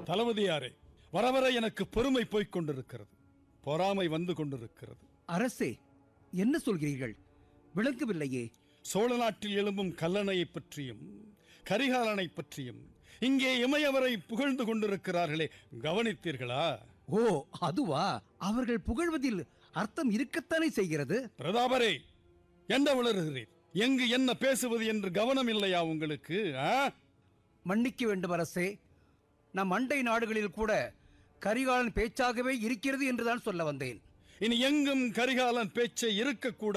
தளபதியாரே வர வர எனக்கு பெருமை போய்க் கொண்டிருக்கிறது பொறாமை வந்து கொண்டிருக்கிறது அரசே என்ன சொல்கிறீர்கள் விளங்கவில்லையே சோழ நாட்டில் எழும்பும் கல்லணையை பற்றியும் கரிகாலனை பற்றியும் இங்கே இமயவரை புகழ்ந்து கொண்டிருக்கிறார்களே கவனித்தீர்களா ஓ அதுவா அவர்கள் புகழ்வதில் அர்த்தம் இருக்கத்தானே செய்கிறது பிரதாபரே என்ன உளறுகிறீர் எங்கு என்ன பேசுவது என்று கவனம் இல்லையா உங்களுக்கு ஆ? மன்னிக்க வேண்டும் அரசே நம் அண்டை நாடுகளில் கூட கரிகாலன் பேச்சாகவே இருக்கிறது என்றுதான் சொல்ல வந்தேன் இனி எங்கும் கரிகாலன் பேச்சை இருக்கக்கூடாது